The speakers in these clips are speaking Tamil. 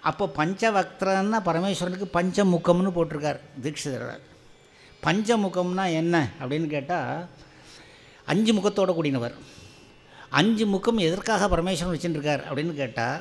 அப்போ பஞ்சவக்திரன்னா பரமேஸ்வரனுக்கு பஞ்சமுகம்னு போட்டிருக்கார் தீட்சிதர் பஞ்சமுகம்னா என்ன அப்படின்னு கேட்டால் அஞ்சு முகத்தோட கூடினவர் அஞ்சு முகம் எதற்காக பரமேஸ்வரன் வச்சுருக்கார் அப்படின்னு கேட்டால்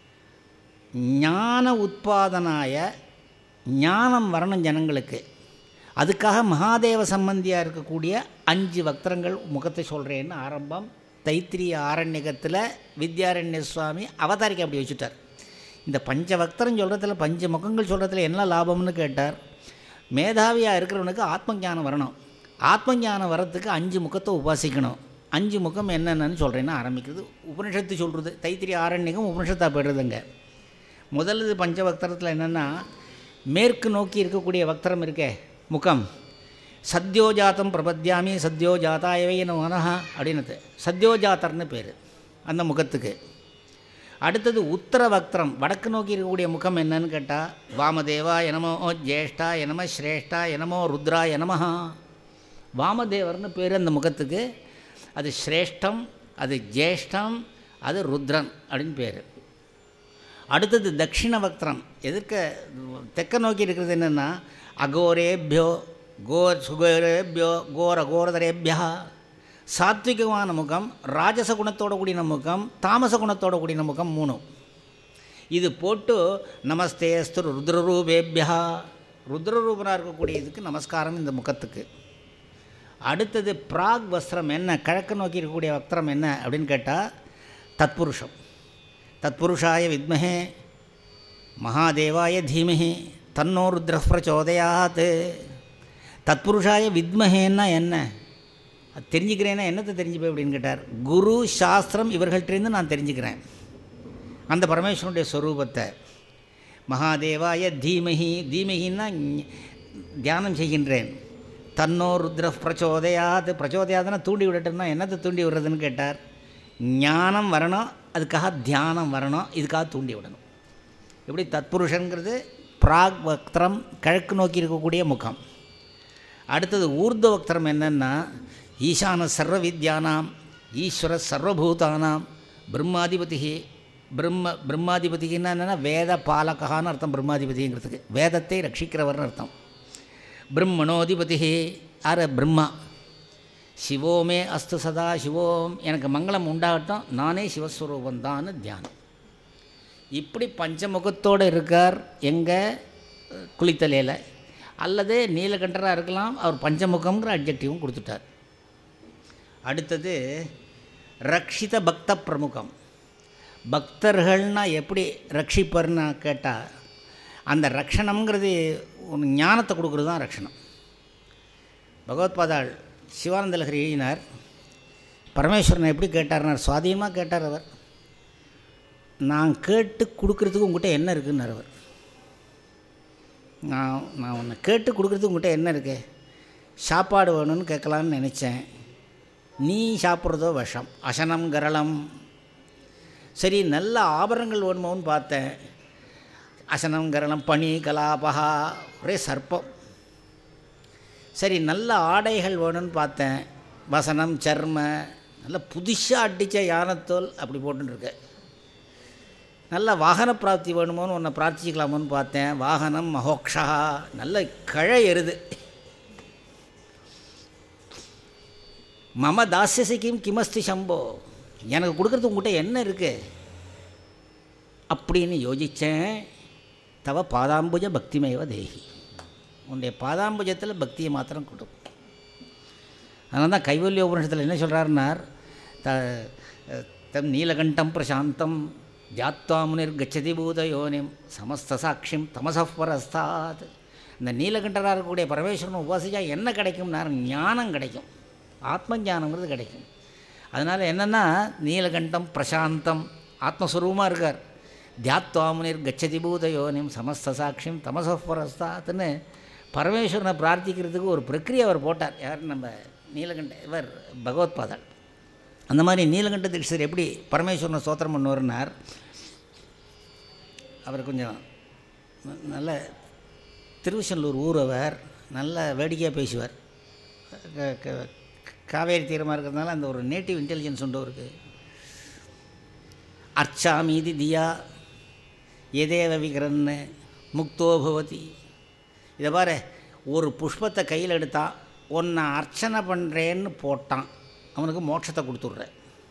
ஞான உற்பாதனாய ஞானம் வரணும் ஜனங்களுக்கு அதுக்காக மகாதேவ சம்பந்தியாக இருக்கக்கூடிய அஞ்சு வக்திரங்கள் முகத்தை சொல்கிறேன்னு ஆரம்பம் தைத்திரிய ஆரண்யகத்தில் வித்யாரண்ய சுவாமி அவதாரிக்கை அப்படி வச்சுட்டார் இந்த பஞ்ச வக்திரம் சொல்கிறதுல பஞ்ச முகங்கள் சொல்கிறதுல என்ன லாபம்னு கேட்டார் மேதாவியாக இருக்கிறவனுக்கு ஆத்ம ஞானம் வரணும் ஆத்ம ஞானம் வரத்துக்கு அஞ்சு முகத்தை உபாசிக்கணும் அஞ்சு முகம் என்னென்னு சொல்கிறேன்னு ஆரம்பிக்கிறது உபனிஷத்து சொல்கிறது தைத்திரிய ஆரண்யகம் உபனிஷத்தாக போயிடுறதுங்க முதல்ல பஞ்சவக்திரத்தில் என்னென்னா மேற்கு நோக்கி இருக்கக்கூடிய வக்திரம் இருக்கே முகம் சத்யோஜாத்தம் பிரபத்யாமி சத்யோஜாத்தாயவை மனஹா அப்படின்னது சத்யோஜாத்தர்னு பேர் அந்த முகத்துக்கு அடுத்தது உத்தர வக்திரம் வடக்கு நோக்கி இருக்கக்கூடிய முகம் என்னன்னு கேட்டால் வாமதேவா எனமோ ஜேஷ்டா எனம ஸ்ரேஷ்டா எனமோ ருத்ரா எனமஹா வாமதேவர்னு பேர் அந்த முகத்துக்கு அது ஸ்ரேஷ்டம் அது ஜேஷ்டம் அது ருத்ரன் அப்படின்னு பேர் அடுத்தது தட்சிண வக்திரம் எதிர்க்க தெற்க நோக்கி இருக்கிறது என்னென்னா அகோரேபியோ கோர் சுகோரேபியோ கோர கோரதரேபியா சாத்விகமான முகம் ராஜச குணத்தோட கூடின முகம் தாமச குணத்தோட கூடின முகம் மூணு இது போட்டு நமஸ்தேஸ்து ருத்ரரூபேபியா ருத்ரரூபனாக இருக்கக்கூடிய இதுக்கு நமஸ்காரம் இந்த முகத்துக்கு அடுத்தது பிராக் வஸ்திரம் என்ன கிழக்கு நோக்கி இருக்கக்கூடிய வஸ்திரம் என்ன அப்படின்னு கேட்டால் தத்புருஷம் தத்புருஷாய வித்மஹே மகாதேவாய தீமஹி தன்னோ ருத்ர பிரச்சோதயாத் தத்புருஷாய வித்மஹேன்னா என்ன அது தெரிஞ்சுக்கிறேன்னா என்னத்தை தெரிஞ்சுப்பேன் அப்படின்னு கேட்டார் குரு சாஸ்திரம் இவர்கள்ட்டேருந்து நான் தெரிஞ்சுக்கிறேன் அந்த பரமேஸ்வரனுடைய ஸ்வரூபத்தை மகாதேவாய தீமஹி தீமஹின்னா தியானம் செய்கின்றேன் தன்னோ ருத்ர பிரச்சோதயாது பிரச்சோதயாதுன்னா தூண்டி விடட்டும்னா என்னத்தை தூண்டி விடுறதுன்னு கேட்டார் ஞானம் வரணும் அதுக்காக தியானம் வரணும் இதுக்காக தூண்டி விடணும் எப்படி தத்புருஷங்கிறது பிராக் வக்திரம் கிழக்கு நோக்கி இருக்கக்கூடிய முகம் அடுத்தது ஊர்த வக்திரம் என்னென்னா ஈசான சர்வ வித்யானாம் ஈஸ்வர சர்வபூதானாம் பிரம்மாதிபதி பிரம்ம பிரம்மாதிபதினா என்னென்னா வேத பாலகான்னு அர்த்தம் பிரம்மாதிபதிங்கிறதுக்கு வேதத்தை ரட்சிக்கிறவர்னு அர்த்தம் பிரம்மணோதிபதி யார் பிரம்மா சிவோமே அஸ்து சதா சிவோம் எனக்கு மங்களம் உண்டாகட்டும் நானே சிவஸ்வரூபந்தான்னு தியானம் இப்படி பஞ்சமுகத்தோடு இருக்கார் எங்கே குளித்தலையில் அல்லது நீலகண்டராக இருக்கலாம் அவர் பஞ்சமுகங்கிற அப்ஜெக்டிவும் கொடுத்துட்டார் அடுத்தது ரக்ஷித பக்த பிரமுகம் பக்தர்கள்னால் எப்படி ரட்சிப்பர்னு கேட்டால் அந்த ரக்ஷணம்ங்கிறது ஒன்று ஞானத்தை கொடுக்குறது தான் ரக்ஷணம் பகவத்பாதாள் சிவானந்த லஹரி எழுதினார் பரமேஸ்வரனை எப்படி கேட்டார்னார் சுவாதீனமாக கேட்டார் அவர் நான் கேட்டு கொடுக்குறதுக்கு உங்கள்கிட்ட என்ன இருக்குன்னார் அவர் நான் நான் உன்னை கேட்டு கொடுக்குறதுக்கு உங்கள்கிட்ட என்ன இருக்கு சாப்பாடு வேணும்னு கேட்கலான்னு நினச்சேன் நீ சாப்பிட்றதோ விஷம் அசனம் கரளம் சரி நல்ல ஆபரணங்கள் வேணுமோன்னு பார்த்தேன் அசனம் கரணம் பனி கலாபகா ஒரே சர்ப்பம் சரி நல்ல ஆடைகள் வேணும்னு பார்த்தேன் வசனம் சர்ம நல்ல புதுசாக அடித்த யானத்தோல் அப்படி போட்டுருக்க நல்ல வாகன பிராப்தி வேணுமோன்னு உன்னை பிரார்த்திக்கலாமோன்னு பார்த்தேன் வாகனம் மகோக்ஷா நல்ல கழை எருது மம தாசியசிக்கும் கிமஸ்தி சம்போ எனக்கு கொடுக்குறது உங்கள்கிட்ட என்ன இருக்குது அப்படின்னு யோசித்தேன் தவ பாதாம்புஜ பக்திமேவ தேகி உன்னுடைய பாதாம்புஜத்தில் பக்தியை மாத்திரம் கொடு அதனால தான் கைவல்ய உபனிஷத்தில் என்ன சொல்கிறாருன்னார் த தம் நீலகண்டம் பிரசாந்தம் ஜாத்வா முனிர் கச்சதி பூத யோனிம் சமஸ்த சாட்சியம் தமசப்பரஸ்தாத் இந்த நீலகண்டராக இருக்கக்கூடிய பரமேஸ்வரன் உபாசிச்சா என்ன கிடைக்கும்னார் ஞானம் கிடைக்கும் ஆத்ம ஞானங்கிறது கிடைக்கும் அதனால் என்னென்னா நீலகண்டம் பிரசாந்தம் ஆத்மஸ்வரூபமாக இருக்கார் தியாத்வாமுனிர் கச்சதி பூத யோனிம் சமஸ்த சாட்சியம் தமசப்பரஸ்தாத்துன்னு பரமேஸ்வரனை பிரார்த்திக்கிறதுக்கு ஒரு பிரக்கிரியை அவர் போட்டார் யார் நம்ம நீலகண்ட இவர் பகவத்பாதர் அந்த மாதிரி நீலகண்ட தீட்சர் எப்படி பரமேஸ்வரனை ஸ்தோத்திரம் பண்ணுவார்னார் அவர் கொஞ்சம் ந- நல்ல திருவச்செல்லூர் ஊர் அவர் நல்ல வேடிக்கையாக பேசுவார் க- க- காவேரி தீரமாக இருக்கிறதுனால அந்த ஒரு நேட்டிவ் இன்டெலிஜென்ஸ் உண்டு அவருக்கு அர்ச்சாமீதி தியா எதேவ விகரன்னு முக்தோ பவதி இதை பாரு ஒரு புஷ்பத்தை கையில் எடுத்தான் உன்னை அர்ச்சனை பண்ணுறேன்னு போட்டான் அவனுக்கு மோட்சத்தை கொடுத்துட்ற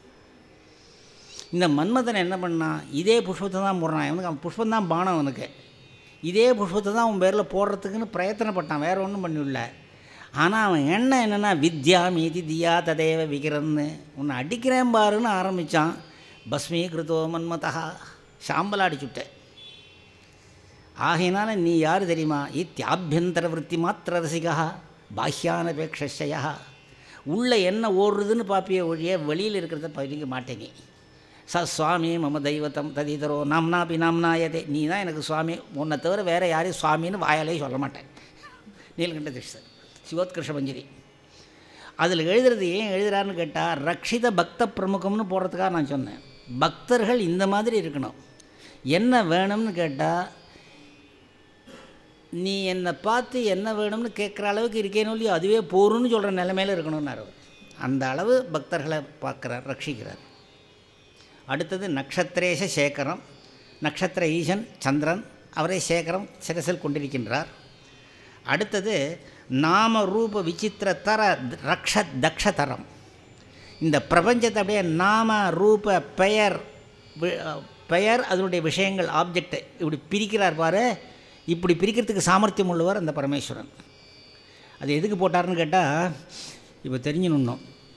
இந்த மன்மதன் என்ன பண்ணான் இதே புஷ்பத்தை தான் போடுறான் அவனுக்கு அவன் புஷ்பம் தான் பானம் அவனுக்கு இதே புஷ்பத்தை தான் அவன் பேரில் போடுறதுக்குன்னு பிரயத்தனப்பட்டான் வேறு ஒன்றும் பண்ணிவிடல ஆனால் அவன் எண்ணம் என்னென்னா வித்யா மீதி தியா ததேவ விகிரன்னு உன்னை அடிக்கிறேன் பாருன்னு ஆரம்பித்தான் பஸ்மீகிருதோ மன்மதா சாம்பலா அடிச்சுட்டேன் ஆகையினால நீ யார் தெரியுமா இத்தியாபியந்தர விற்பி மாத்திர ரசிகா பாஹ்யானபேக்ஷயா உள்ளே என்ன ஓடுறதுன்னு பாப்பிய ஒழிய வெளியில் இருக்கிறத பதிக்க மாட்டேங்க ச சுவாமி மம தெய்வத்தம் ததிதரோ நாம்னாபி நாம்னாயதே நீ தான் எனக்கு சுவாமி உன்னை தவிர வேறு யாரையும் சுவாமின்னு வாயாலே சொல்ல மாட்டேன் நீலகண்ட திருஷ்டர் சிவோத்கிருஷ்ண பஞ்சரி அதில் எழுதுறது ஏன் எழுதுறாருன்னு கேட்டால் ரக்ஷித பக்த பிரமுகம்னு போடுறதுக்காக நான் சொன்னேன் பக்தர்கள் இந்த மாதிரி இருக்கணும் என்ன வேணும்னு கேட்டால் நீ என்னை பார்த்து என்ன வேணும்னு கேட்குற அளவுக்கு இருக்கேனோ இல்லையோ அதுவே போரும்னு சொல்கிற நிலைமையில் இருக்கணும்னாரு அந்த அளவு பக்தர்களை பார்க்குறார் ரட்சிக்கிறார் அடுத்தது நக்ஷத்திரேஷ சேகரம் நக்ஷத்திர ஈசன் சந்திரன் அவரை சேகரம் சிரசில் கொண்டிருக்கின்றார் அடுத்தது நாம ரூப விசித்திரத்தர ரக்ஷ தக்ஷதரம் இந்த பிரபஞ்சத்தை அப்படியே நாம ரூப பெயர் பெயர் அதனுடைய விஷயங்கள் ஆப்ஜெக்ட் இப்படி பிரிக்கிறார் பாரு இப்படி பிரிக்கிறதுக்கு சாமர்த்தியம் உள்ளவர் அந்த பரமேஸ்வரன் அது எதுக்கு போட்டார்னு கேட்டால் இப்போ தெரிஞ்சுனுன்னோம்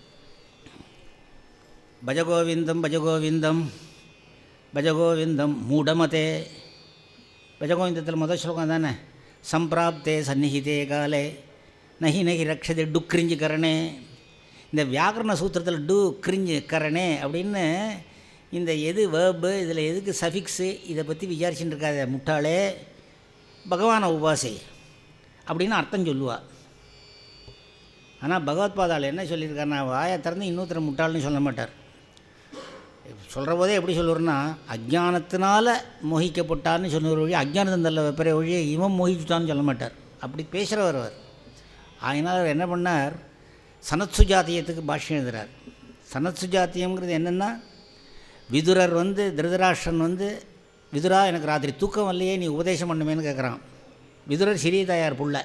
பஜகோவிந்தம் பஜகோவிந்தம் பஜகோவிந்தம் மூடமதே பஜகோவிந்தத்தில் முதல் ஸ்லோகம் தானே சம்பிராப்தே சந்நிஹிதே காலே நகி நகி ரக்ஷதே டுக்ரிஞ்சு கரணே இந்த வியாக்கரண சூத்திரத்தில் டு கிரிஞ்சு கரணே அப்படின்னு இந்த எது வேர்பு இதில் எதுக்கு சஃபிக்ஸு இதை பற்றி விசாரிச்சுட்டு இருக்காத முட்டாளே பகவானை உபாசி அப்படின்னு அர்த்தம் சொல்லுவா ஆனால் பகவத்பாதால் என்ன சொல்லியிருக்காருன்னா வாயை திறந்து இன்னொருத்தர் முட்டாள்னு சொல்ல மாட்டார் சொல்கிற போதே எப்படி சொல்லுவார்னா அஜ்ஞானத்தினால மோகிக்கப்பட்டார்னு சொன்னவர் வழி அஜ்ஞானத்தந்தல்ல வெப்பற வழியை இவன் மோகிச்சுட்டான்னு சொல்ல மாட்டார் அப்படி பேசுகிறவர் அவர் அதனால் அவர் என்ன பண்ணார் சனத்சு ஜாத்தியத்துக்கு பாஷ்யம் எழுதுகிறார் சனத்சு ஜாத்தியங்கிறது என்னென்னா விதுரர் வந்து திருதராஷ்டிரன் வந்து விதுரா எனக்கு ராத்திரி தூக்கம் வரலையே நீ உபதேசம் பண்ணுமேன்னு கேட்குறான் விதுரர் சிறிய தாயார் புள்ள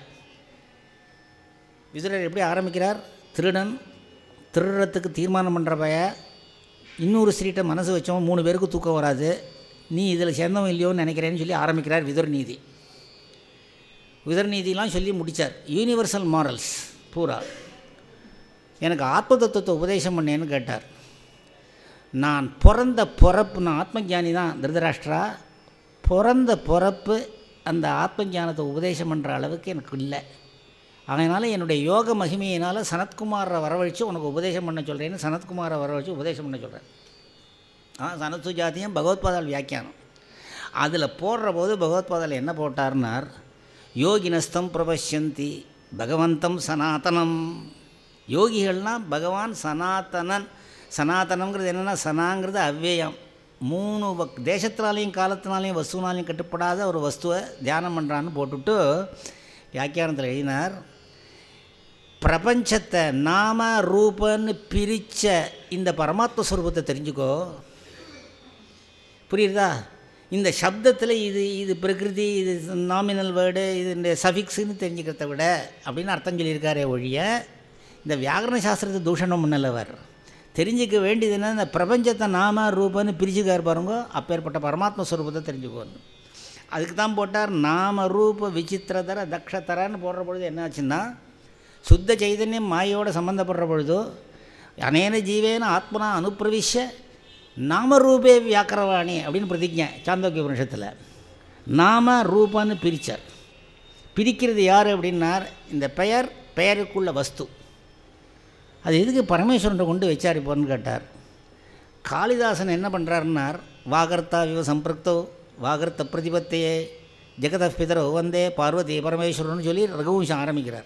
விதுரர் எப்படி ஆரம்பிக்கிறார் திருடன் திருடுறதுக்கு தீர்மானம் பண்ணுற பய இன்னொரு ஸ்ரீட்டை மனசு வச்சவன் மூணு பேருக்கு தூக்கம் வராது நீ இதில் சேர்ந்தவன் இல்லையோன்னு நினைக்கிறேன்னு சொல்லி ஆரம்பிக்கிறார் விதுர் நீதி விதுர் நீதிலாம் சொல்லி முடித்தார் யூனிவர்சல் மாரல்ஸ் பூரா எனக்கு ஆத்ம தத்துவத்தை உபதேசம் பண்ணேன்னு கேட்டார் நான் பிறந்த பிறப்பு நான் ஆத்மஜானி தான் திருதராஷ்டிரா பிறந்த பிறப்பு அந்த ஆத்ம ஞானத்தை உபதேசம் பண்ணுற அளவுக்கு எனக்கு இல்லை அதனால் என்னுடைய யோக மகிமையினால் சனத்குமாரை வரவழைச்சு உனக்கு உபதேசம் பண்ண சொல்கிறேன்னு சனத்குமாரை வரவழைச்சு உபதேசம் பண்ண சொல்கிறேன் ஆ சனத்து ஜாத்தியம் பகவத்பாதால் வியாக்கியானம் அதில் போடுற போது பகவத்பாதால் என்ன போட்டார்னார் யோகினஸ்தம் பிரபஷ்யந்தி பகவந்தம் சனாதனம் யோகிகள்னால் பகவான் சனாதனன் சனாதனங்கிறது என்னென்னா சனாங்கிறது அவ்வியம் மூணு வக் தேசத்தினாலையும் காலத்தினாலையும் வஸ்துனாலையும் கட்டுப்படாத ஒரு வஸ்துவை தியானம் பண்ணுறான்னு போட்டுவிட்டு வியாக்கியானத்தில் எழுதினார் பிரபஞ்சத்தை நாம ரூபன்னு பிரித்த இந்த பரமாத்ம ஸ்வரூபத்தை தெரிஞ்சுக்கோ புரியுதா இந்த சப்தத்தில் இது இது பிரகிருதி இது நாமினல் வேர்டு இது இந்த சஃபிக்ஸுன்னு தெரிஞ்சுக்கிறத விட அப்படின்னு அர்த்தம் சொல்லியிருக்காரே ஒழிய இந்த வியாகரண சாஸ்திரத்தை தூஷணம் பண்ணலவர் தெரிஞ்சிக்க வேண்டியது என்ன இந்த பிரபஞ்சத்தை நாம ரூபன்னு பிரிச்சுக்கார் பாருங்க அப்பேற்பட்ட பரமாத்ம ஸ்வரூபத்தை தெரிஞ்சுக்கோன்னு அதுக்கு தான் போட்டார் நாம ரூப விசித்திரதர தக்ஷதரன்னு போடுற பொழுது என்னாச்சுன்னா சுத்த சைதன்யம் மாயோடு சம்மந்தப்படுற பொழுது அனேன ஜீவேன ஆத்மனா அனுப்பிரவிஷ நாமரூபே வியாக்கரவாணி அப்படின்னு பிரதிஜை சாந்தோக்கிய உபனிஷத்தில் நாம ரூபன்னு பிரித்தார் பிரிக்கிறது யார் அப்படின்னார் இந்த பெயர் பெயருக்குள்ள வஸ்து அது எதுக்கு பரமேஸ்வரன் கொண்டு வச்சார் இப்போன்னு கேட்டார் காளிதாசன் என்ன பண்ணுறாருன்னார் வாகர்த்தா விவ சம்பிரக்தோ வாகர்த்த பிரதிபத்தையே ஜெகத பிதரோ வந்தே பார்வதி பரமேஸ்வரன் சொல்லி ரகுவம்சம் ஆரம்பிக்கிறார்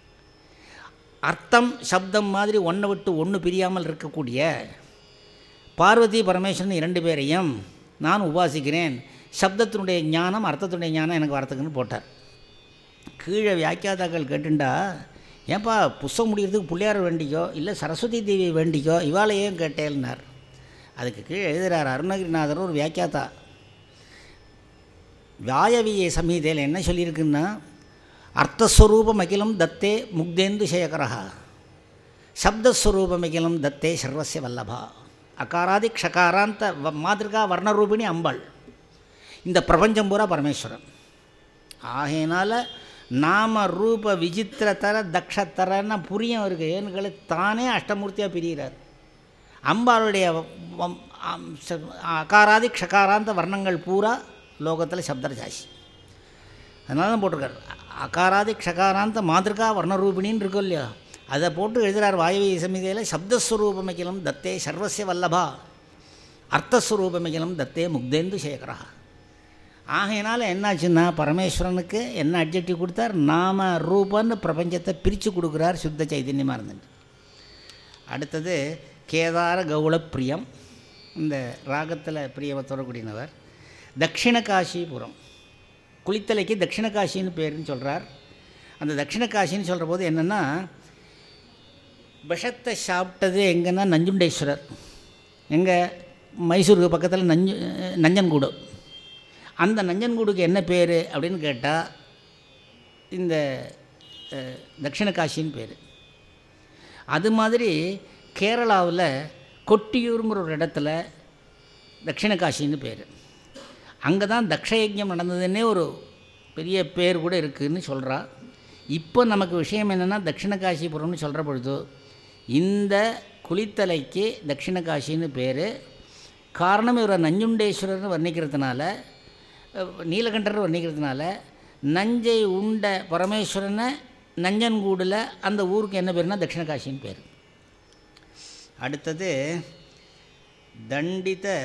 அர்த்தம் சப்தம் மாதிரி ஒன்றை விட்டு ஒன்று பிரியாமல் இருக்கக்கூடிய பார்வதி பரமேஸ்வரன் இரண்டு பேரையும் நான் உபாசிக்கிறேன் சப்தத்தினுடைய ஞானம் அர்த்தத்தினுடைய ஞானம் எனக்கு வரத்துக்குன்னு போட்டார் கீழே வியாக்கியாதாக்கள் கேட்டுண்டா ஏன்பா புஸ்தகம் முடிக்கிறதுக்கு பிள்ளையார் வேண்டிக்கோ இல்லை சரஸ்வதி தேவி வேண்டிக்கோ இவாளையும் கேட்டேன்னார் அதுக்கு கீழே எழுதுகிறார் அருணகிரிநாதர் ஒரு வியாக்கியாத்தா வாயவிய சமீதையில் என்ன சொல்லியிருக்குன்னா அர்த்தஸ்வரூபம் அகிலம் தத்தே முக்தேந்து சேகரா சப்தஸ்வரூபம் அகிலம் தத்தே சர்வசிய வல்லபா அகாராதி க்ஷகாராந்த வ- மாதிரிகா வர்ணரூபிணி அம்பாள் இந்த பிரபஞ்சம் பூரா பரமேஸ்வரன் ஆகையினால நாம ரூப விசித்திரத்தர தக்ஷத்தரன்னு புரியும் அவருக்கு ஏன்னு தானே அஷ்டமூர்த்தியாக பிரிகிறார் அம்பாளுடைய வம்- அம் ச- அகாராதி க்ஷகாராந்த வர்ணங்கள் பூரா லோகத்தில் சப்தர் ஜாஸ்தி அதனால தான் போட்டிருக்காரு அகாராதி க்ஷகாராந்த மாதிரிகா வர்ணரூபிணின்னு இருக்கும் இல்லையா அதை போட்டு எழுதுகிறார் வாயவி சமிதையில் சப்தஸ்வரூபமிகிலம் தத்தே சர்வசிய வல்லபா அர்த்தஸ்வரூபமிகிலம் தத்தே முக்தேந்து சேகரா ஆகையினால என்னாச்சுன்னா பரமேஸ்வரனுக்கு என்ன அட்ஜெக்டிவ் கொடுத்தார் நாம ரூபன்னு பிரபஞ்சத்தை பிரித்து கொடுக்குறார் சுத்த சைதன்யமாக இருந்துட்டு அடுத்தது கேதார கௌள பிரியம் இந்த ராகத்தில் பிரியவத்தோட கூடினவர் தக்ஷிண காசிபுரம் குளித்தலைக்கு தக்ஷிண காசின்னு பேருன்னு சொல்கிறார் அந்த தக்ஷிண காசின்னு சொல்கிற போது என்னென்னா விஷத்தை சாப்பிட்டது எங்கன்னா நஞ்சுண்டேஸ்வரர் எங்கே மைசூருக்கு பக்கத்தில் நஞ்சு நஞ்சன்கூடு அந்த நஞ்சன்கூடுக்கு என்ன பேர் அப்படின்னு கேட்டால் இந்த அஹ், தக்ஷிண காசின்னு பேர் அது மாதிரி கேரளாவில் கொட்டியூருங்கிற ஒரு இடத்துல தக்ஷிண காசின்னு பேர் அங்கே தான் தக்ஷயஜம் நடந்ததுன்னே ஒரு பெரிய பேர் கூட இருக்குதுன்னு சொல்கிறா இப்போ நமக்கு விஷயம் என்னென்னா தக்ஷிண காசிபுரம்னு சொல்கிற பொழுது இந்த குளித்தலைக்கு தக்ஷிண காசின்னு பேர் காரணம் இவரை நஞ்சுண்டேஸ்வரர்னு வர்ணிக்கிறதுனால அஹ், நீலகண்டர் வர்ணிக்கிறதுனால நஞ்சை உண்ட பரமேஸ்வரனை நஞ்சன்கூடில் அந்த ஊருக்கு என்ன பேருனா தட்சிண காசின்னு பேர் அடுத்தது தண்டித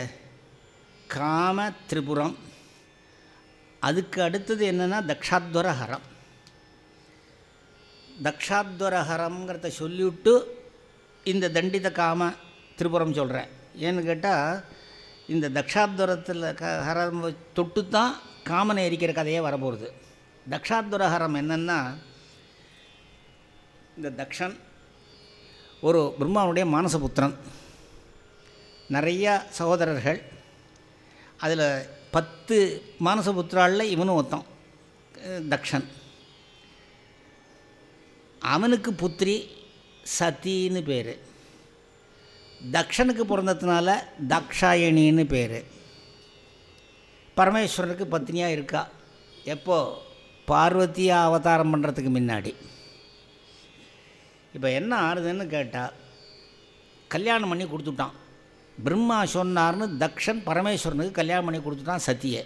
காம திரிபுரம் அதுக்கு அடுத்தது என்னென்னா தக்ஷாத்வர ஹரம் தக்ஷாத்வர ஹரம்ங்கிறத சொல்லிவிட்டு இந்த தண்டித காம திரிபுரம் சொல்கிறேன் ஏன்னு கேட்டால் இந்த தக்ஷாத்வரத்தில் க ஹரம் தொட்டு தான் காமனை எரிக்கிற கதையே வரப்போகுது தக்ஷாத்வர ஹரம் என்னென்னா இந்த தக்ஷன் ஒரு பிரம்மாவுடைய மானசபுத்திரன் நிறையா சகோதரர்கள் அதில் பத்து மானசபுத்திராளில் இவனும் ஒருத்தன் அஹ் தக்ஷன் அவனுக்கு புத்திரி சதின்னு பேர் தக்ஷனுக்கு பிறந்ததுனால தக்ஷாயணின்னு பேர் பரமேஸ்வரனுக்கு பத்னியாக இருக்கா எப்போ பார்வதியா அவதாரம் பண்ணுறதுக்கு முன்னாடி இப்போ என்ன ஆறுதுன்னு கேட்டால் கல்யாணம் பண்ணி கொடுத்துட்டான் பிரம்மா சொன்னார்னு தக்ஷன் பரமேஸ்வரனுக்கு கல்யாணம் பண்ணி கொடுத்துட்டான் சத்தியை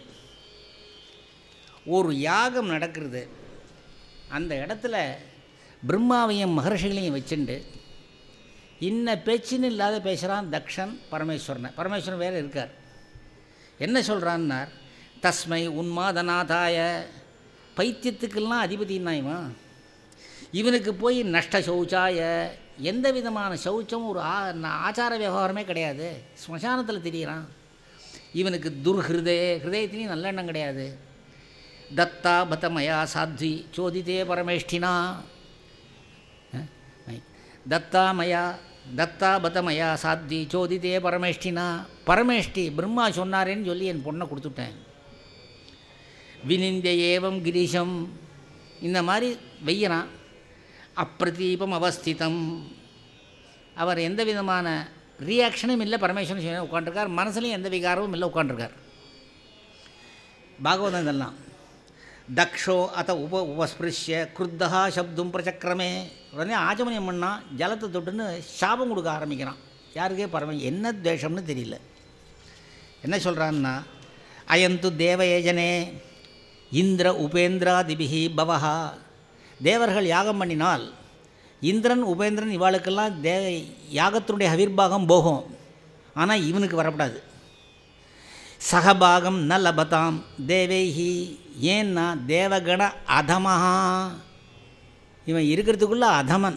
ஒரு யாகம் நடக்கிறது அந்த இடத்துல பிரம்மாவையும் மகர்ஷிகளையும் வச்சுண்டு இன்ன பேச்சுன்னு இல்லாத பேசுகிறான் தக்ஷன் பரமேஸ்வரனை பரமேஸ்வரன் வேறு இருக்கார் என்ன சொல்கிறான்னார் தஸ்மை உன்மாதநாதாய பைத்தியத்துக்கெல்லாம் அதிபதினா இவன் இவனுக்கு போய் நஷ்ட சௌச்சாய எந்த விதமான சௌச்சம் ஒரு ஆ ந- ஆச்சார விவகாரமே கிடையாது ஸ்மசானத்தில் திரியிறான் இவனுக்கு துர்ஹிருதே ஹிருதயத்திலையும் நல்லெண்ணம் கிடையாது தத்தா பதமயா சாத்வி சோதித்தே பரமேஷ்டினா அஹ், ஐ. தத்தா மயா தத்தா பதமயா சாத்வி சோதித்தே பரமேஷ்டினா பரமேஷ்டி பிரம்மா சொன்னாரேன்னு சொல்லி என் பொண்ணை கொடுத்துட்டேன் வினிந்திய ஏவம் கிரீஷம் இந்த மாதிரி வெய்யறான் அப்பிரதீபம் அவஸ்திதம் அவர் எந்த விதமான ரியாக்ஷனும் இல்லை பரமேஸ்வரன் சொல்லி உட்காந்துருக்கார் மனசுலையும் எந்த விகாரமும் இல்லை உட்காந்துருக்கார் பாகவதம் இதெல்லாம் தக்ஷோ அத உப உபஸ்பிருஷ்ய குருத்தா சப்தும் பிரச்சக்கிரமே உடனே ஆச்சமனியம் பண்ணா ஜலத்தை தொட்டுன்னு சாபம் கொடுக்க ஆரம்பிக்கிறான் யாருக்கே பரம என்ன துவேஷம்னு தெரியல என்ன சொல்கிறான்னா அயந்து தேவயேஜனே இந்திர உபேந்திராதிபிகி பவஹா தேவர்கள் யாகம் பண்ணினால் இந்திரன் உபேந்திரன் இவாளுக்கெல்லாம் தே யாகத்தினுடைய ஹவிர்பாகம் போகும் ஆனால் இவனுக்கு வரக்கூடாது சகபாகம் ந லபதாம் தேவைஹி ஏன்னா தேவகண அதமஹா இவன் இருக்கிறதுக்குள்ள அதமன்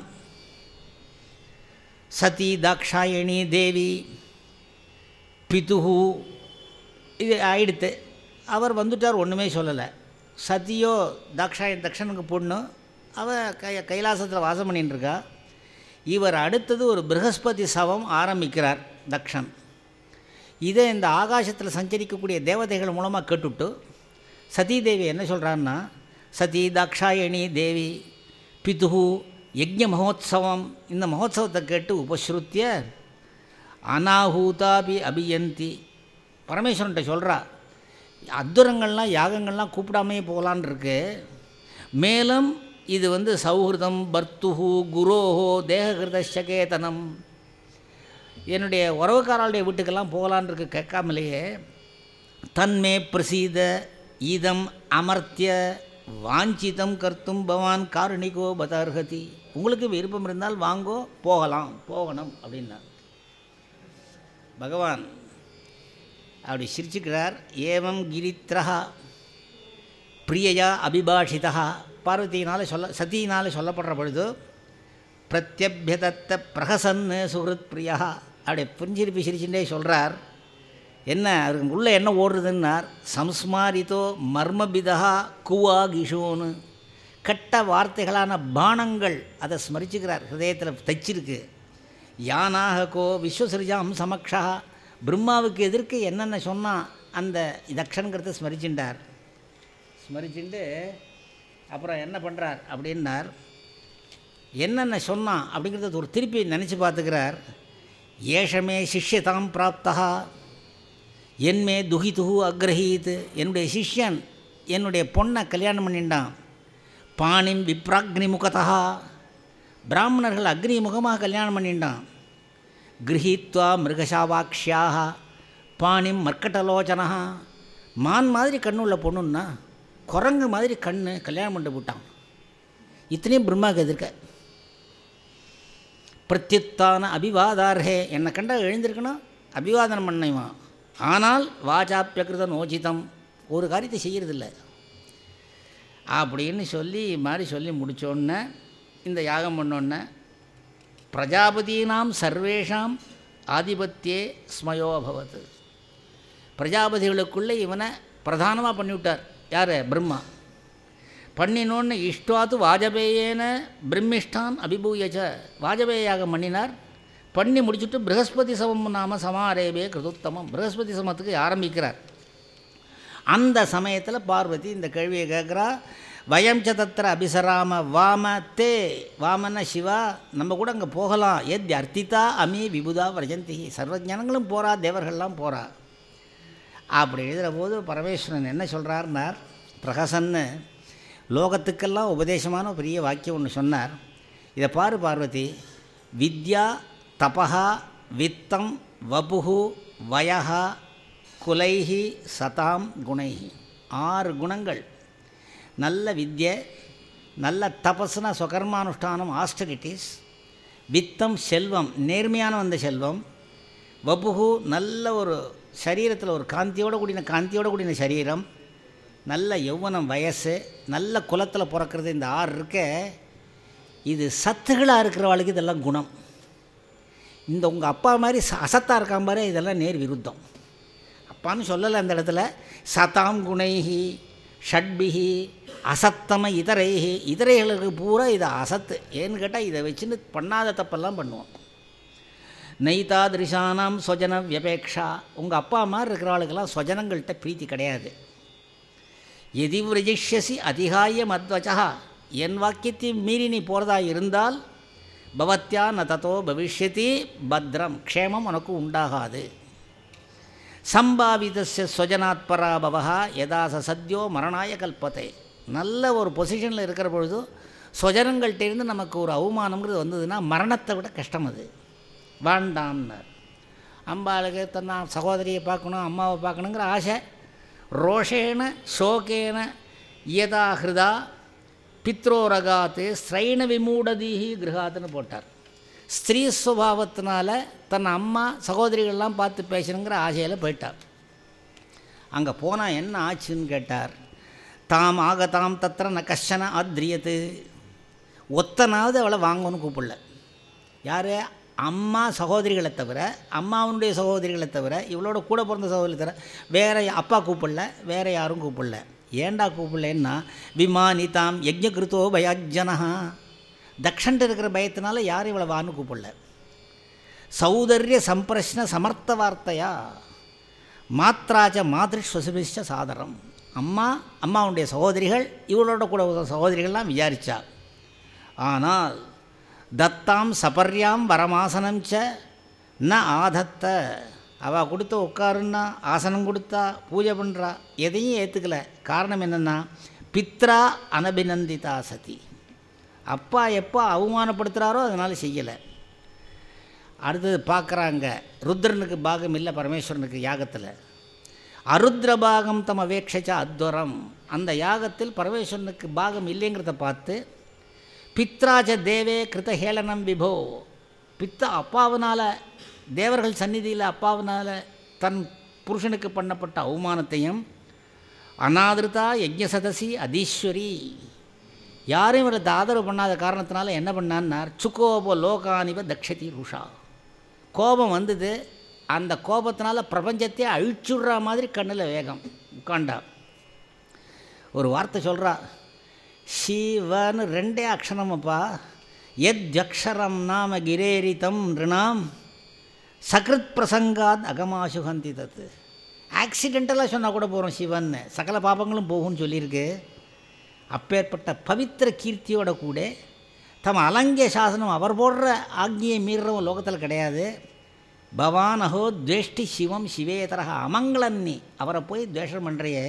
சதி தாக்ஷாயணி தேவி பிதுஹு இது ஆயிடுத்து அவர் வந்துட்டார் ஒன்றுமே சொல்லலை சதியோ தாக்ஷாய தக்ஷனுக்கு பொண்ணு அவள் கை கைலாசத்தில் வாசம் பண்ணிட்டு இருக்கா இவர் அடுத்தது ஒரு ப்ரகஸ்பதி சவம் ஆரம்பிக்கிறார் தக்ஷன் இதை இந்த ஆகாசத்தில் சஞ்சரிக்கக்கூடிய தேவதைகள் மூலமாக கேட்டுவிட்டு சதீதேவி என்ன சொல்கிறான்னா சதி தாக்ஷாயணி தேவி பிதுகு யஜ்ஞ மகோத்சவம் இந்த மகோத்சவத்தை கேட்டு உபஸ்ருத்திய அனாஹூதாபி அபியந்தி பரமேஸ்வரன்ட்ட சொல்கிறா அத்துரங்கள்லாம் யாகங்கள்லாம் கூப்பிடாமே போகலான் இருக்கு மேலும் இது வந்து சௌஹிருதம் பர்த்துஹு குரோஹோ தேககிருதேதனம் என்னுடைய உறவுக்காரருடைய வீட்டுக்கெல்லாம் போகலான் இருக்கு கேட்காமலேயே தன்மே பிரசீத இதம் அமர்த்திய வாஞ்சிதம் கர்த்தும் பவான் காருணிகோ பதார்ஹதி உங்களுக்கு விருப்பம் இருந்தால் வாங்கோ போகலாம் போகணும் அப்படின்னா பகவான் அப்படி சிரிச்சுக்கிறார் ஏவம் கிரித்ரஹா பிரியயா அபிபாஷிதா பார்வதியினால் சொல்ல சதியினால் சொல்லப்படுற பொழுது பிரத்யபியதத்த பிரகசன்னு சுகிருத் பிரியா அப்படி புரிஞ்சிருப்பி சிரிச்சுட்டே சொல்கிறார் என்ன அவருக்கு உள்ளே என்ன ஓடுறதுன்னார் சம்ஸ்மாரித்தோ மர்மபிதா குவா கிஷோன்னு கெட்ட வார்த்தைகளான பானங்கள் அதை ஸ்மரிச்சுக்கிறார் ஹிருதயத்தில் தைச்சிருக்கு யானாக கோ விஸ்வசிருஜாம் சமக்ஷா பிரம்மாவுக்கு எதிர்க்கு என்னென்ன சொன்னால் அந்த தக்ஷனுங்கிறத ஸ்மரிச்சுட்டார் ஸ்மரிச்சுட்டு அப்புறம் என்ன பண்ணுறார் அப்படின்னார் என்னென்ன சொன்னான் அப்படிங்கிறத ஒரு திருப்பி நினச்சி பார்த்துக்கிறார் ஏஷமே சிஷ்யதாம் பிராப்தா என்மே துகிதுகு அக்ரஹீத் என்னுடைய சிஷ்யன் என்னுடைய பொண்ணை கல்யாணம் பண்ணிட்டான் பாணிம் விப்ராக்னி முகதா பிராமணர்கள் அக்னி முகமாக கல்யாணம் பண்ணிட்டான் கிரகித்வா மிருகசாவாக்ஷியாக பாணிம் மர்க்கட்டலோச்சனா மான் மாதிரி கண்ணுள்ள பொண்ணுன்னா குரங்கு மாதிரி கண்ணு கல்யாணம் பண்ணி விட்டான் இத்தனையும் பிரம்மாவுக்கு எதிர்க்க பிரத்யுத்தான அபிவாதார்ஹே என்னை கண்டா எழுந்திருக்கணும் அபிவாதனம் பண்ணைவான் ஆனால் வாஜாப்பியகிருத நோச்சிதம் ஒரு காரியத்தை செய்கிறதில்ல அப்படின்னு சொல்லி மாதிரி சொல்லி முடித்தோடனே இந்த யாகம் பண்ணோடனே பிரஜாபதீனாம் சர்வேஷாம் ஆதிபத்தியே ஸ்மயோபவத் பிரஜாபதிகளுக்குள்ளே இவனை பிரதானமாக பண்ணிவிட்டார் யார் பிரம்மா பண்ணினோன்னு இஷ்டாத்து வாஜபேயேன பிரம்மிஷ்டான் அபிபூயச்ச வாஜபேய யாகம் பண்ணினார் பண்ணி முடிச்சுட்டு ப்ரகஸ்பதி சமம் நாம சமாரேபே கிருதுத்தமம் ப்ரகஸ்பதி சமத்துக்கு ஆரம்பிக்கிறார் அந்த சமயத்தில் பார்வதி இந்த கேள்வியை கேட்குறா வயம் ச தத்திர அபிசராம வாம தே வாமன சிவா நம்ம கூட அங்கே போகலாம் எத் அர்த்திதா அமி விபுதா விரஜந்தி சர்வஜனங்களும் போகிறா தேவர்கள்லாம் போகிறா அப்படி எழுதுகிற போது பரமேஸ்வரன் என்ன சொல்கிறார்னார் பிரகசன்னு லோகத்துக்கெல்லாம் உபதேசமான ஒரு பெரிய வாக்கியம் ஒன்று சொன்னார் இதை பாரு பார்வதி வித்யா தபா வித்தம் வபுகு வயஹா குலைஹி சதாம் குணைஹி ஆறு குணங்கள் நல்ல வித்யை நல்ல தபஸ்னா சுகர்மானுஷ்டானம் ஆஸ்டரிட்டிஸ் வித்தம் செல்வம் நேர்மையான வந்த செல்வம் வபுகு நல்ல ஒரு சரீரத்தில் ஒரு காந்தியோடு கூடின காந்தியோடு கூடின சரீரம் நல்ல யௌவனம் வயசு நல்ல குலத்தில் பிறக்கிறது இந்த ஆறு இருக்க இது சத்துகளாக இருக்கிறவாளுக்கு இதெல்லாம் குணம் இந்த உங்கள் அப்பா மாதிரி ச அசத்தாக இருக்கான் பாரு இதெல்லாம் நேர் விருத்தம் அப்பான்னு சொல்லலை அந்த இடத்துல சதாம் குணைஹி ஷட்பிஹி அசத்தம இதரைஹி இதரைகளுக்கு பூரா இது அசத்து ஏன்னு கேட்டால் இதை வச்சுன்னு பண்ணாத தப்பெல்லாம் பண்ணுவோம் நைதாதிருஷானாம் சொஜன வியபேக்ஷா உங்கள் அப்பா மாதிரி இருக்கிறவாளுக்கெல்லாம் சொஜனங்கள்கிட்ட பிரீத்தி கிடையாது எதி விரஜிஷ்யசி அதிகாய மத்வச்சா என் வாக்கியத்தையும் மீறி நீ போகிறதா இருந்தால் பவத்யா ந தத்தோ பவிஷ்யதி பத்ரம் க்ஷேமம் உனக்கு உண்டாகாது சம்பாவிதஸ்ய ஸ்வஜனாத்பரா பவா யதா ச சத்யோ மரணாய கல்பத்தை நல்ல ஒரு பொசிஷனில் இருக்கிற பொழுது ஸ்வஜனங்கள்கிட்டேருந்து நமக்கு ஒரு அவமானங்கிறது வந்ததுன்னா மரணத்தை விட கஷ்டம் அது வேண்டாம்னார் அம்பாளுக்கு தன்னா சகோதரியை பார்க்கணும் அம்மாவை பார்க்கணுங்கிற ஆசை ரோஷேன சோகேன யதா ஹிருதா பித்ரோரகாத்து ஸ்ரைண விமூடதீஹி கிரகாத்துன்னு போட்டார் ஸ்திரீ சுபாவத்தினால தன் அம்மா சகோதரிகள்லாம் பார்த்து பேசணுங்கிற ஆசையில் போயிட்டார் அங்கே போனால் என்ன ஆச்சுன்னு கேட்டார் தாம் ஆகதாம் தத்திர ந கஷன அத்ரியத்து ஒத்தனாவது அவளை வாங்கணும்னு கூப்பிடல யார் அம்மா சகோதரிகளை தவிர அம்மாவனுடைய சகோதரிகளை தவிர இவளோட கூட பிறந்த சகோதரி தவிர வேறு அப்பா கூப்பிடல வேறு யாரும் கூப்பிடல ஏண்டா கூப்பிடலன்னா விமானிதாம் யஜ்ஞகிருத்தோ பயாஜனஹா தக்ஷன்ட்டு இருக்கிற பயத்தினால யாரும் இவளை வான்னு கூப்பிடல சௌதர்ய சம்பிரஷ்ன சமர்த்த வார்த்தையா மாத்ராச்ச மாதிருஷ்வசுபிஷ்ட சாதரம் அம்மா அம்மாவுடைய சகோதரிகள் இவளோட கூட ஒரு சகோதரிகள்லாம் விசாரிச்சா ஆனால் தத்தாம் சபர்யாம் வரமாசனம் ச ந ஆதத்த அவள் கொடுத்த உட்காருன்னா ஆசனம் கொடுத்தா பூஜை பண்ணுறா எதையும் ஏற்றுக்கல காரணம் என்னென்னா பித்ரா அனபிநந்திதா சதி அப்பா எப்போ அவமானப்படுத்துகிறாரோ அதனால் செய்யலை அடுத்தது பார்க்குறாங்க ருத்ரனுக்கு பாகம் இல்லை பரமேஸ்வரனுக்கு யாகத்தில் அருத்ர பாகம் தம் அவேட்சச்ச அத்வரம் அந்த யாகத்தில் பரமேஸ்வரனுக்கு பாகம் இல்லைங்கிறத பார்த்து பித்ராஜ தேவே கிருத ஹேளனம் விபோ பித்த அப்பாவினால் தேவர்கள் சந்நிதியில் அப்பாவினால் தன் புருஷனுக்கு பண்ணப்பட்ட அவமானத்தையும் அநாதிருதா யஜ்ஞ சதசி அதீஸ்வரி யாரும் இவரை ஆதரவு பண்ணாத காரணத்தினால என்ன பண்ணான்னார் சுக்கோபோ லோகானிவ தக்ஷதி ருஷா கோபம் வந்தது அந்த கோபத்தினால பிரபஞ்சத்தையே அழிச்சுடுற மாதிரி கண்ணில் வேகம் உட்காண்டா ஒரு வார்த்தை சொல்கிறா சிவன்னு ரெண்டே அக்ஷரமப்பா எத்யக்ஷரம் நாம கிரேரிதம் நிருணாம் சக்ருத் பிரசங்காத் அகமாசுகந்தி தத்து ஆக்சிடென்டலாக சொன்னால் கூட போகிறோம் சிவன்னு சகல பாபங்களும் போகும்னு சொல்லியிருக்கு அப்பேற்பட்ட பவித்திர கீர்த்தியோட கூட தம் அலங்கிய சாசனம் அவர் போடுற ஆக்னியை மீறுறவன் லோகத்தில் கிடையாது பவான் அஹோ துவேஷ்டி சிவம் சிவேதரக அமங்களன்னி அவரை போய் துவேஷம் பண்ணுறையே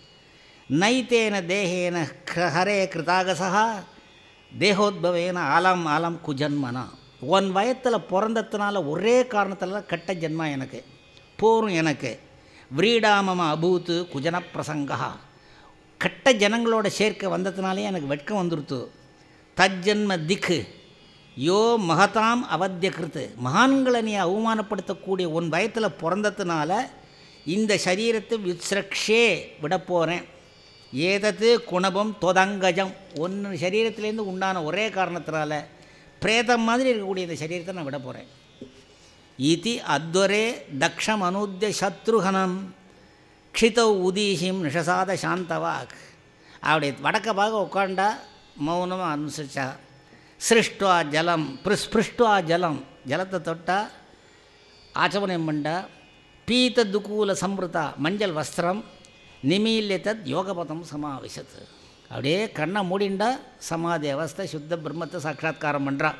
நைத்தேன தேகேன ஹரே கிருதாகசா தேகோத்பவேன ஆலம் ஆலம் குஜன்மனா உன் வயத்தில் பிறந்ததுனால ஒரே காரணத்தில் கெட்ட ஜென்மா எனக்கு போரும் எனக்கு விரீடாமம அபூத்து குஜன பிரசங்கா கெட்ட ஜனங்களோட சேர்க்க வந்ததுனாலே எனக்கு வெட்கம் வந்துருத்து தஜ்ஜன்ம திக்கு யோ மகதாம் அவத்தியகிருத்து மகான்களை நீ அவமானப்படுத்தக்கூடிய உன் வயத்தில் பிறந்ததுனால இந்த சரீரத்தை விஸ்ரக்ஷே விட போகிறேன் ஏதத்து குணபம் தொதங்கஜம் ஒன்று சரீரத்திலேருந்து உண்டான ஒரே காரணத்தினால பிரேதம் மாதிரி இருக்கக்கூடிய இந்த சரீரத்தை நான் விட போகிறேன் இதி அத்வரே தக்ஷம் அனுத்திய சத்ருகனம் க்ஷிதௌ உதீஷிம் நிஷசாத சாந்தவாக் அவருடைய வடக்க பாக உட்காண்டா மௌனமாக அனுசரிச்சா சிருஷ்டுவா ஜலம் பிருஷ்பிருஷ்டுவா ஜலம் ஜலத்தை தொட்டா ஆச்சமனம் பண்ணா பீத்த துக்கூல சம்ருதா மஞ்சள் வஸ்திரம் நிமீல்ய தத் யோகபதம் சமாவிசத்து அப்படியே கண்ணை மூடிண்டா சமாதி அவஸ்தை சுத்த பிரம்மத்தை சாட்சா்காரம் பண்ணுறா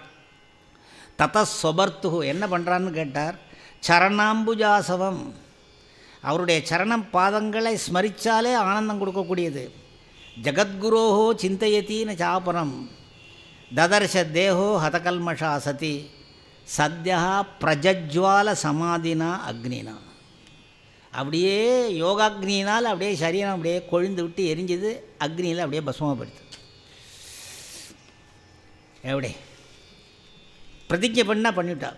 தத சொபர்த்து என்ன பண்ணுறான்னு கேட்டார் சரணாம்புஜாசவம் அவருடைய சரணம் பாதங்களை ஸ்மரித்தாலே ஆனந்தம் கொடுக்கக்கூடியது ஜகத்குரோஹோ சிந்தயத்தின்னு சாபரம் ததர்ஷ தேகோ ஹதகல்மஷா சதி சத்யா பிரஜஜ்வால சமாதினா அக்னினா அப்படியே யோகாக்னியினால் அப்படியே சரீரம் அப்படியே கொழுந்து விட்டு எரிஞ்சுது அக்னியில் அப்படியே பஸ்மப்படுத்து எப்படி பிரதிஜை பண்ணால் பண்ணிவிட்டா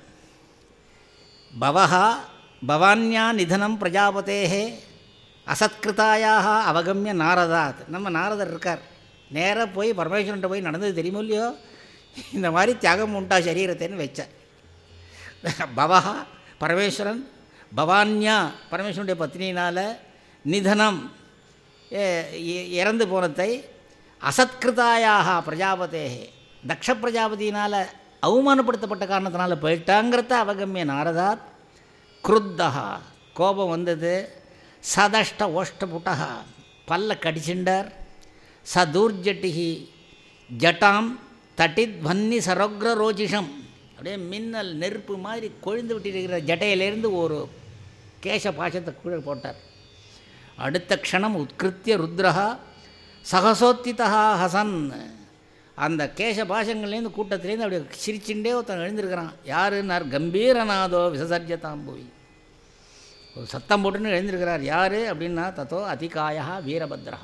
பவஹா பவான்யா நிதனம் பிரஜாபதேஹே அசத்கிருதாயாக அவகமிய நாரதாத் நம்ம நாரதர் இருக்கார் நேராக போய் பரமேஸ்வரன்ட்ட போய் நடந்தது தெரியுமோ இல்லையோ இந்த மாதிரி தியாகம் உண்டா சரீரத்தைன்னு வச்சார் பவஹா பரமேஸ்வரன் பவான்யா பரமேஸ்வரனுடைய பத்னியினால் நிதனம் இறந்து போனதை அசத்கிருதாயாக பிரஜாபதேகே தக்ஷ பிரஜாபதியினால் அவமானப்படுத்தப்பட்ட காரணத்தினால போயிட்டாங்கிறத அவகமிய நாரதாத் குருத்தா கோபம் வந்தது சதஷ்ட ஓஷ்டபுட்டா பல்ல கடிச்சுண்டார் சதூர்ஜட்டிகி ஜட்டாம் தட்டித் வன்னி சரோக்ர ரோஜிஷம் அப்படியே மின்னல் நெருப்பு மாதிரி கொழுந்து விட்டிருக்கிற ஜட்டையிலேருந்து ஒரு கேச பாசத்தை கீழே போட்டார் அடுத்த க்ஷணம் உத்கிருத்திய ருத்ரஹா சகசோத்திதா ஹசன் அந்த கேச பாஷங்கள்லேருந்து கூட்டத்திலேருந்து அப்படியே சிரிச்சுட்டே ஒருத்தன் எழுந்திருக்கிறான் யாருன்னார் கம்பீரநாதோ விசசர்ஜதாம்புவி ஒரு சத்தம் போட்டுன்னு எழுந்திருக்கிறார் யார் அப்படின்னா தத்தோ அதிகாயா வீரபத்ரா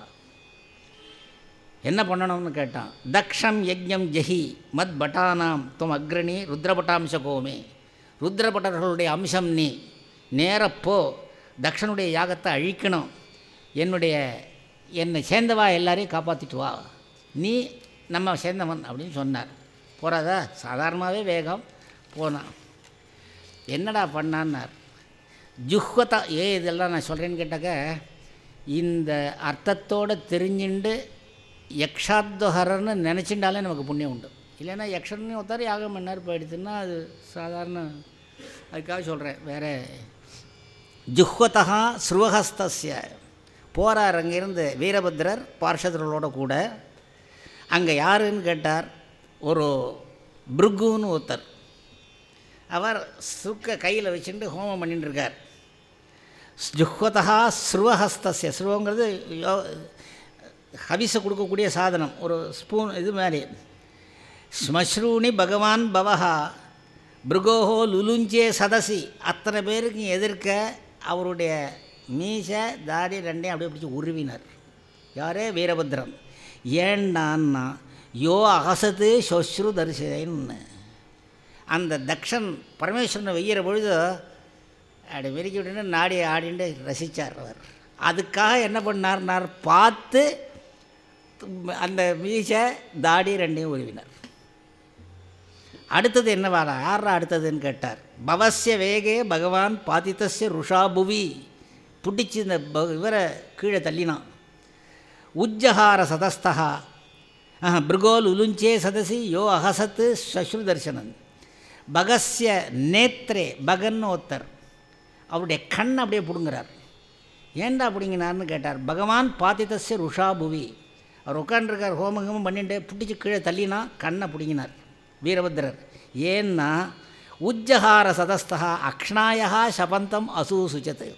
என்ன பண்ணணும்னு கேட்டான் தக்ஷம் யஜ்ஞம் ஜெஹி மத் பட்டானாம் தும் அக்ரணி ருத்ரபட்டாம்ச கோமே ருத்ரபட்டர்களுடைய அம்சம் நீ நேரப்போ தக்ஷனுடைய யாகத்தை அழிக்கணும் என்னுடைய என்னை சேர்ந்தவா எல்லாரையும் காப்பாற்றிட்டு வா நீ நம்ம சேர்ந்தவன் அப்படின்னு சொன்னார் போகிறாதா சாதாரணமாகவே வேகம் போனான் என்னடா பண்ணான்னார் ஜுஹ்வதா ஏ இதெல்லாம் நான் சொல்கிறேன்னு கேட்டாக்க இந்த அர்த்தத்தோடு தெரிஞ்சுண்டு யக்ஷாத்வஹரன்னு நினச்சிண்டாலே நமக்கு புண்ணியம் உண்டு இல்லைன்னா யக்ஷன்னு ஒருத்தர் யாகம் பண்ணார் போயிடுச்சுன்னா அது சாதாரண அதுக்காக சொல்கிறேன் வேறு ஜுஹ்வதா ஸ்ருவஹஸ்தஸ்ய போகிறார் அங்கேருந்து வீரபத்ரர் பார்ஷதர்களோட கூட அங்கே யாருன்னு கேட்டார் ஒரு பிருகுன்னு ஒருத்தர் அவர் சுக்க கையில் வச்சுட்டு ஹோமம் பண்ணிட்டு இருக்கார் ஜுஹ்வதா ஸ்ருவஹஸ்தஸ்ய ஸ்ருவங்கிறது யோ ஹவிஸை கொடுக்கக்கூடிய சாதனம் ஒரு ஸ்பூன் இது மாதிரி ஸ்மஸ்ரூணி பகவான் பவஹா பிருகோஹோ லுலுஞ்சே சதசி அத்தனை பேருக்கு எதிர்க்க அவருடைய மீசை தாடி ரெண்டையும் அப்படியே பிடிச்சி உருவினார் யாரே வீரபத்ரன் ஏண்டான்னா யோ அகசத்து சொஸ்ரு தரிசைன்னு அந்த தக்ஷன் பரமேஸ்வரனை வெய்யிற பொழுது அப்படி விரிக்கி விட்டுன்னு நாடி ஆடிண்டு ரசித்தார் அவர் அதுக்காக என்ன பண்ணார்னார் பார்த்து அந்த மீசை தாடி ரெண்டையும் உருவினார் அடுத்தது என்னவா யாரா அடுத்ததுன்னு கேட்டார் பவசிய வேகே பகவான் பாதித்தஸ்ய ருஷாபுவி பிடிச்சி இந்த ப- இவரை கீழே தள்ளினான் உஜ்ஜஹார சதஸ்தா பிருகோல் உலுஞ்சே சதசி யோ அகசத்து சஸ்ரு தர்சனன் பகஸ்ய நேத்ரே பகன்னு ஒருத்தர் அவருடைய கண் அப்படியே பிடுங்குறார் ஏன்டா பிடிங்கினார்னு கேட்டார் பகவான் பாத்திதஸ்ய ருஷாபுவி அவர் உட்காண்டிருக்கார் ஹோமகமம் பண்ணிட்டு பிடிச்சி கீழே தள்ளினா கண்ணை பிடுங்கினார் வீரபத்ரர் ஏன்னா உஜ்ஜஹார சதஸ்தா அக்ஷணாயா சபந்தம் அசூசுச்சத்து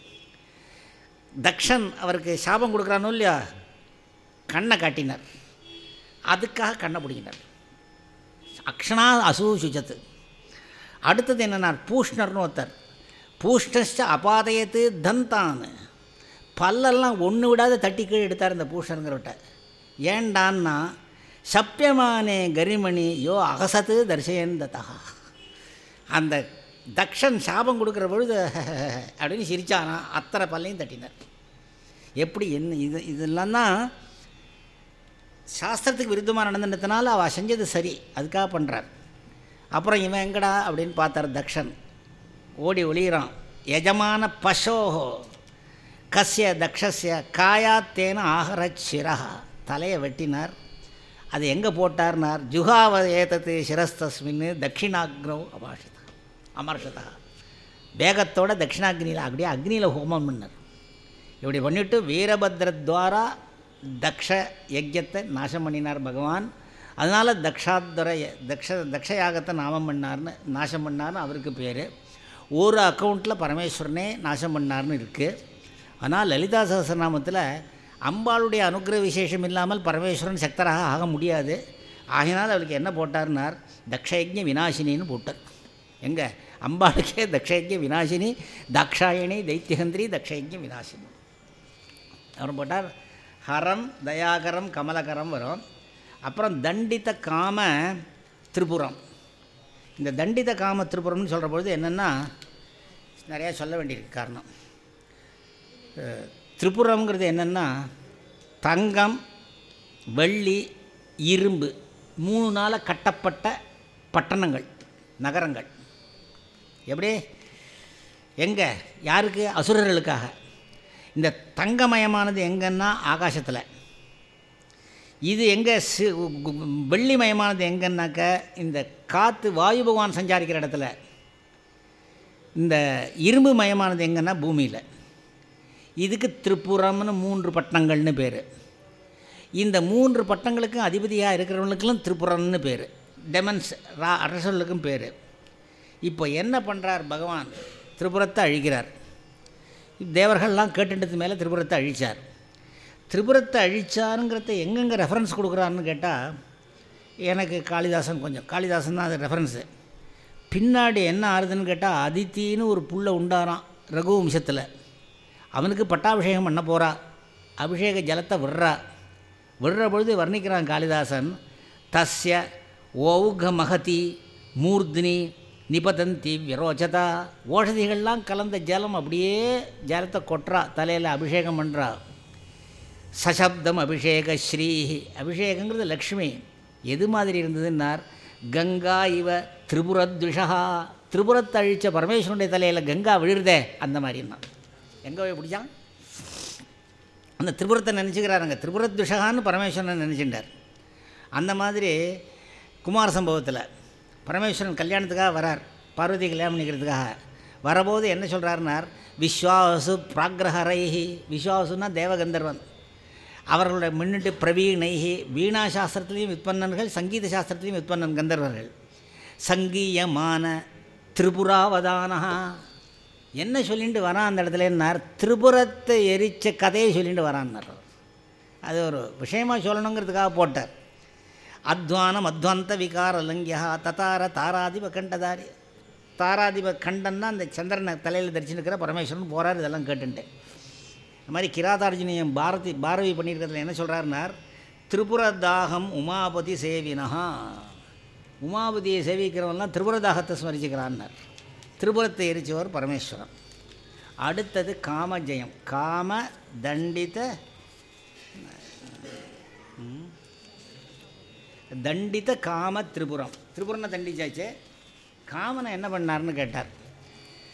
தக்ஷன் அவருக்கு சாபம் கொடுக்குறானோ இல்லையா கண்ணை காட்டினார் அதுக்காக கண்ணை பிடிக்கினார் அக்ஷணா அசூசுச்சத்து அடுத்தது என்னன்னார் பூஷ்ணர்னு ஒருத்தர் பூஷ்ணஸ்ட அபாதயத்து தந்தான் பல்லெல்லாம் ஒன்று விடாத தட்டி கீழே எடுத்தார் இந்த பூஷ்ணருங்கிறவட்ட ஏண்டான்னா சப்பியமானே கரிமணி யோ அகசத்து தரிசயந்ததா அந்த தக்ஷன் சாபம் கொடுக்குற பொழுது அப்படின்னு சிரிச்சானா அத்தனை பல்லையும் தட்டினார் எப்படி என்ன இது இதெல்லாம் தான் சாஸ்திரத்துக்கு விருத்தமாக நடந்துட்டதுனால அவள் செஞ்சது சரி அதுக்காக பண்ணுறார் அப்புறம் இவன் எங்கடா அப்படின்னு பார்த்தார் தக்ஷன் ஓடி ஒளிகிறான் எஜமான பசோஹோ கஸ்ய தக்ஷஸ்ய காயாத்தேன ஆகரச் சிரஹா தலையை வெட்டினார் அது எங்கே போட்டார்னார் ஜுகாவ ஏதத்து சிரஸ்தஸ்மின்னு தட்சிணாக்னோ அபாஷிதா அமர்ஷதா வேகத்தோட தட்சிணாக்னியில் அப்படியே அக்னியில் ஹோமம் பண்ணார் இப்படி பண்ணிவிட்டு வீரபத்ரத்வாரா தக்ஷ யஜ்யத்தை நாசம் பண்ணினார் பகவான் அதனால் தக்ஷாத்வர தக்ஷ தக்ஷயாகத்தை நாமம் பண்ணார்னு நாசம் பண்ணார்னு அவருக்கு பேர் ஒரு அக்கௌண்ட்டில் பரமேஸ்வரனே நாசம் பண்ணார்னு இருக்குது ஆனால் லலிதா சகசரநாமத்தில் அம்பாளுடைய அனுக்கிரக விசேஷம் இல்லாமல் பரமேஸ்வரன் சக்தராக ஆக முடியாது ஆகினால் அவளுக்கு என்ன போட்டார்னார் தக்ஷயஜ்ய வினாசினின்னு போட்டார் எங்கே அம்பாளுக்கே தக்ஷயஜ்ய வினாசினி தாக்ஷாயணி தைத்தியகந்திரி தக்ஷயஜ்ய வினாசினி அவர் போட்டார் ஹரம் தயாகரம் கமலகரம் வரும் அப்புறம் தண்டித காம திரிபுரம் இந்த தண்டித காம திரிபுரம்னு சொல்கிற பொழுது என்னென்னா நிறையா சொல்ல வேண்டியிருக்கு காரணம் அஹ், திரிபுரம்ங்கிறது என்னென்னா தங்கம் வெள்ளி இரும்பு மூணு நாளாக கட்டப்பட்ட பட்டணங்கள் நகரங்கள் எப்படி எங்கே யாருக்கு அசுரர்களுக்காக இந்த தங்கமயமானது எங்கன்னா ஆகாசத்தில் இது எங்கே சி கு- வெள்ளிமயமானது எங்கன்னாக்க இந்த காற்று வாயு பகவான் சஞ்சாரிக்கிற இடத்துல இந்த இரும்பு மயமானது எங்கன்னா பூமியில் இதுக்கு திரிபுரம்னு மூன்று பட்டணங்கள்னு பேர் இந்த மூன்று பட்டங்களுக்கும் அதிபதியாக இருக்கிறவங்களுக்கெல்லாம் திரிபுரம்னு பேர் டெமன்ஸ் ரா அரசர்களுக்கும் பேர் இப்போ என்ன பண்ணுறார் பகவான் திரிபுரத்தை அழிக்கிறார் தேவர்கள்லாம் கேட்டுட்டது மேலே திரிபுரத்தை அழிச்சார் திரிபுரத்தை அழிச்சாருங்கிறத எங்கெங்கே ரெஃபரன்ஸ் கொடுக்குறாருன்னு கேட்டால் எனக்கு காளிதாசன் கொஞ்சம் காளிதாசன் தான் அது ரெஃபரன்ஸு பின்னாடி என்ன ஆறுதுன்னு கேட்டால் அதித்தின்னு ஒரு புள்ள உண்டாரான் ரகு வம்சத்தில் அவனுக்கு பட்டாபிஷேகம் பண்ண போகிறா அபிஷேக ஜலத்தை விடுறா விடுற பொழுது வர்ணிக்கிறான் காளிதாசன் தஸ்ய ஓவுக மகதி மூர்த்தினி நிபதந்தி விரோச்சதா ஓஷதிகள்லாம் கலந்த ஜலம் அப்படியே ஜலத்தை கொட்டுறா தலையில் அபிஷேகம் பண்ணுறா சசப்தம் அபிஷேக ஸ்ரீ அபிஷேகங்கிறது லக்ஷ்மி எது மாதிரி இருந்ததுன்னார் கங்கா இவ திரிபுரத்விஷா திரிபுரத்தை அழித்த பரமேஸ்வரனுடைய தலையில் கங்கா விழுறதே அந்த மாதிரின்னா எங்கே போய் பிடிச்சான் அந்த திரிபுரத்தை நினச்சிக்கிறாருங்க திரிபுரத்விஷகான்னு பரமேஸ்வரன் நினச்சிட்டார் அந்த மாதிரி குமார சம்பவத்தில் பரமேஸ்வரன் கல்யாணத்துக்காக வரார் பார்வதி கல்யாணம் பண்ணிக்கிறதுக்காக வரபோது என்ன சொல்கிறாருனார் விஸ்வாசு பிராகிரஹரைஹி விஸ்வாசுன்னா தேவகந்தர்வன் அவர்களுடைய முன்னிட்டு பிரவீணைஹி வீணா சாஸ்திரத்திலையும் வித்பன்னர்கள் சங்கீத சாஸ்திரத்திலையும் வித்பன்னன் கந்தர்வர்கள் சங்கீயமான திரிபுராவதானஹா என்ன சொல்லிட்டு வரான் அந்த இடத்துலன்னார் திரிபுரத்தை எரித்த கதையை சொல்லிட்டு வரான்னார் அது ஒரு விஷயமாக சொல்லணுங்கிறதுக்காக போட்டார் அத்வானம் அத்வந்த விகார லங்கியா ததார தாராதிப கண்டதாரி தாராதிப கண்டன்னா அந்த சந்திரனை தலையில் தரிச்சுருக்கிற பரமேஸ்வரன் போகிறார் இதெல்லாம் கேட்டுட்டேன் இந்த மாதிரி கிராதார்ஜுனியம் பாரதி பாரதி பண்ணியிருக்கிறதுல என்ன சொல்கிறாருனார் திரிபுர தாகம் உமாபதி சேவினஹா உமாபதியை சேவிக்கிறவன்லாம் திரிபுர தாகத்தை ஸ்மரிச்சுக்கிறான்னார் திரிபுரத்தை எரிச்சவர் பரமேஸ்வரன் அடுத்தது காமஜெயம் காம தண்டித ம். தண்டித காம திரிபுரம் திரிபுரனை தண்டிச்சாச்சே காமனை என்ன பண்ணார்னு கேட்டார்